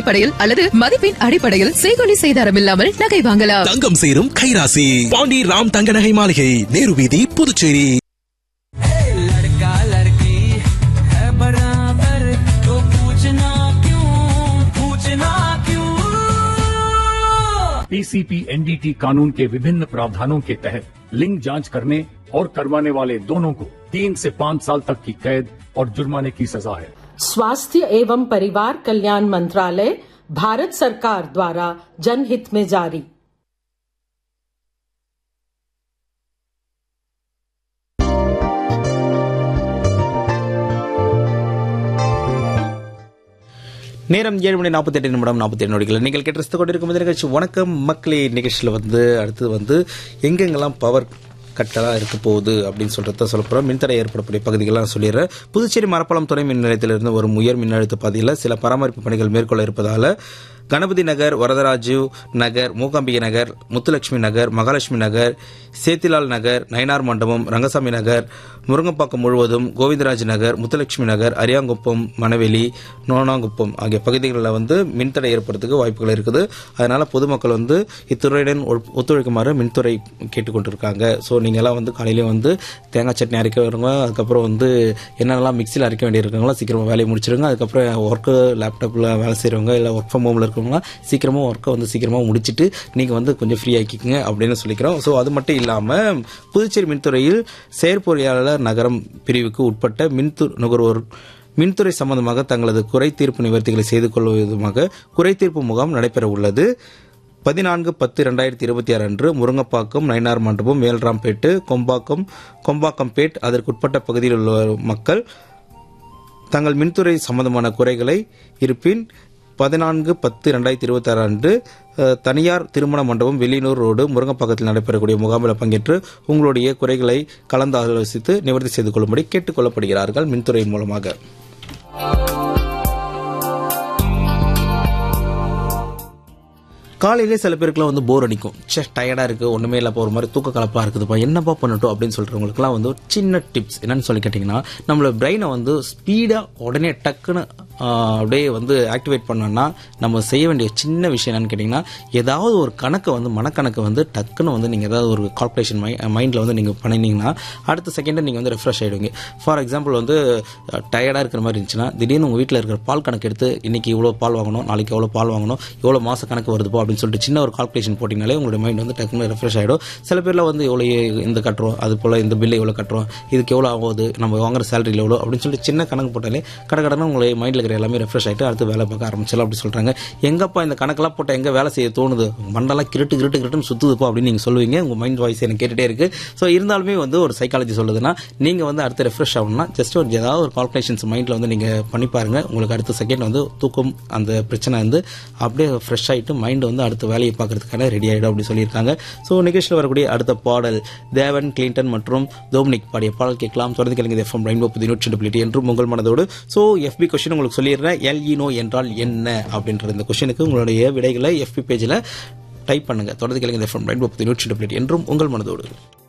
அடிப்படையில் அல்லது மதிப்பின் அடிப்படையில் செய்கொலி செய்தாரம் இல்லாமல் நகை வாங்கலாம் தங்கம் சேரும் கைராசி பாண்டி ராம் தங்க நகை மாளிகை நேரு வீதி புதுச்சேரி लड़का लड़की है बराबर तो पूछना क्यों पूछना क्यों पीसीपी एनडीटी कानून के विभिन्न प्रावधानों के तहत लिंग जांच करने और करवाने वाले दोनों को तीन से पाँच साल तक की कैद और जुर्माने की सजा है स्वास्थ्य एवं परिवार कल्याण मंत्रालय भारत सरकार द्वारा जनहित में जारी நேரம் ஏழு மணி நாற்பத்தெட்டு நிமிடம் நாற்பத்தெட்டு நொடிகள் நீங்கள் கேட்டு கொண்டிருக்கும் இந்த நிகழ்ச்சி வணக்கம் மக்களே நிகழ்ச்சியில் வந்து அடுத்தது வந்து எங்கெங்கெல்லாம் பவர் கட்டெல்லாம் இருக்க போகுது அப்படின்னு சொல்றத சொல்ல போகிறோம் மின்தடை ஏற்படக்கூடிய பகுதிகள்லாம் சொல்லிடுறேன் புதுச்சேரி மரப்பாலம் துணை மின் நிலையத்திலிருந்து வரும் உயர் மின்னழுத்த பாதையில் சில பராமரிப்பு பணிகள் மேற்கொள்ள இருப்பதால் கணபதி நகர் வரதராஜு நகர் மூகாம்பிகை நகர் முத்துலட்சுமி நகர் மகாலட்சுமி நகர் சேத்திலால் நகர் நயனார் மண்டபம் ரங்கசாமி நகர் முருங்கப்பாக்கம் முழுவதும் கோவிந்தராஜ் நகர் முத்துலட்சுமி நகர் அரியாங்குப்பம் மணவெளி நோனாங்குப்பம் ஆகிய பகுதிகளில் வந்து மின்தடை ஏற்படுறதுக்கு வாய்ப்புகள் இருக்குது அதனால பொதுமக்கள் வந்து இத்துறையுடன் ஒ- ஒத்துழைக்குமாறு மின்துறை கேட்டுக்கொண்டிருக்காங்க ஸோ நீங்கள்லாம் வந்து காலையிலே வந்து தேங்காய் சட்னி அரைக்க வருங்க அதுக்கப்புறம் வந்து என்னென்னலாம் மிக்சியில் அரைக்க வேண்டியிருக்காங்களோ சீக்கிரமாக வேலையை முடிச்சிருங்க அதுக்கப்புறம் ஒர்க்கு லேப்டாப்பில் வேலை செய்கிறவங்க இல்லை ஒர்க் ஃப்ரம் ஹோமில் இருக்கவங்களாம் சீக்கிரமாக ஒர்க்கை வந்து சீக்கிரமாக முடிச்சிட்டு நீங்கள் வந்து கொஞ்சம் ஃப்ரீ ஆக்கிக்கங்க அப்படின்னு சொல்லிக்கிறோம் ஸோ அது மட்டும் இல்லாமல் புதுச்சேரி மின்துறையில் செயற்பொறியாளர் நகரம் பிரிவுக்கு உட்பட்ட மின்து நுகர்வோர் மின்துறை சம்பந்தமாக தங்களது குறை தீர்ப்பு நிவர்த்திகளை செய்து கொள்ளும் விதமாக குறை தீர்ப்பு முகாம் நடைபெற உள்ளது பதினான்கு பத்து ரெண்டாயிரத்தி இருபத்தி ஆறு அன்று முருங்கப்பாக்கம் நயினார் மண்டபம் வேல்ராம்பேட்டு கொம்பாக்கம் கொம்பாக்கம்பேட் அதற்குட்பட்ட பகுதியில் உள்ள மக்கள் தங்கள் மின்துறை சம்பந்தமான குறைகளை இருப்பின் பதினான்கு பத்து ரெண்டாயிரத்தி இருபத்தி ஆறு அன்று அஹ், தனியார் திருமண மண்டபம் வெளியனூர் ரோடு முருங்கப்பாக்கத்தில் நடைபெறக்கூடிய முகாமில் பங்கேற்று உங்களுடைய குறைகளை கலந்து ஆலோசித்து நிவர்த்தி செய்து கொள்ளும்படி கேட்டுக்கொள்ளப்படுகிறார்கள் மின்துறையின் மூலமாக காலையிலே சில பேருக்குலாம் வந்து போர் அடிக்கும் சே டயர்டாக இருக்குது ஒன்றுமே இல்லை ஒரு மாதிரி தூக்க கலப்பாக இருக்குதுப்பா என்னப்பா பண்ணட்டும் அப்படின்னு சொல்கிறவங்களுக்குலாம் வந்து ஒரு சின்ன டிப்ஸ் என்னன்னு சொல்லி கேட்டிங்கன்னா நம்மளோட பிரெயினை வந்து ஸ்பீடாக உடனே டக்குன்னு ஆஹ், அப்படியே வந்து ஆக்டிவேட் பண்ணோன்னா நம்ம செய்ய வேண்டிய சின்ன விஷயம் என்னன்னு கேட்டிங்கன்னா ஏதாவது ஒரு கணக்கை வந்து மனக்கணக்கை வந்து டக்குன்னு வந்து நீங்கள் ஏதாவது ஒரு கால்குலேஷன் மை மைண்டில் வந்து நீங்கள் பண்ணினீங்கன்னா அடுத்த செகண்டை நீங்கள் வந்து ரெஃப்ரெஷ் ஆகிடுவீங்க ஃபார் எக்ஸாம்பிள் வந்து டயர்டாக இருக்கிற மாதிரி இருந்துச்சுன்னா திடீர்னு உங்கள் வீட்டில் இருக்கிற பால் கணக்கு எடுத்து இன்னைக்கு இவ்வளோ பால் வாங்கணும் நாளைக்கு எவ்வளோ பால் வாங்கணும் எவ்வளோ மாத கணக்கு வருதுப்போ அப்படின்னு சொல்லிட்டு சின்ன ஒரு கால்குலேஷன் போட்டிங்கனாலே உங்களோட மைண்ட் வந்து டக்குன்னு ரெஃப்ரெஷ் ஆகிடும் சில பேரில் வந்து எவ்வளோ இந்த கட்டுறோம் அது போல் இந்த பில்லு எவ்வளோ கட்டுறோம் இதுக்கு எவ்வளோ ஆகுது நம்ம வாங்குற சேலரியில் எவ்வளோ அப்படின்னு சொல்லிட்டு சின்ன கணக்கு போட்டாலே கடை கடனை உங்களை மைண்டில் இருக்கிற எல்லாமே ரெஃப்ரெஷ் ஆகிட்டு அடுத்து வேலை பார்க்க ஆரம்பிச்சலாம் அப்படி சொல்கிறாங்க எங்கப்பா இந்த கணக்கெல்லாம் போட்டால் எங்கே வேலை செய்ய தோணுது மண்டெல்லாம் கிருட்டு கிருட்டு கிருட்டுன்னு சுற்றுதுப்போ அப்படின்னு நீங்கள் சொல்லுவீங்க உங்கள் மைண்ட் வாய்ஸ் எனக்கு கேட்டுகிட்டே இருக்குது ஸோ இருந்தாலுமே வந்து ஒரு சைக்காலஜி சொல்லுதுன்னா நீங்கள் வந்து அடுத்து ரெஃப்ரெஷ் ஆகணும்னா ஜஸ்ட் ஒரு ஏதாவது ஒரு கால்குலேஷன்ஸ் மைண்டில் வந்து நீங்கள் பண்ணி பாருங்க உங்களுக்கு அடுத்த செகண்ட் வந்து தூக்கம் அந்த பிரச்சனை வந்து அப்படியே ஃப்ரெஷ் ஆகிட்டு மைண்ட் வந்து அடுத்த வேலையை பார்க்கறதுக்கான ரெடி ஆகிடும் அப்படி சொல்லியிருக்காங்க ஸோ நிகழ்ச்சியில் வரக்கூடிய அடுத்த பாடல் தேவன் கிளின்டன் மற்றும் டோமினிக் பாடிய பாடல் கேட்கலாம் தொடர்ந்து கேளுங்க எஃப்எம் ரெயின்போ புது நூற்றி என்றும் உங்கள் மனதோடு ஸோ எஃபி கொஸ்டின் உங்களுக்கு சொல்லிடுறேன் எல்இனோ என்றால் என்ன அப்படின்ற இந்த கொஸ்டினுக்கு உங்களுடைய விடைகளை எஃபி பேஜில் டைப் பண்ணுங்க தொடர்ந்து கேளுங்க எஃப்எம் ரெயின்போ புது நூற்றி என்றும் உங்கள் மனதோடு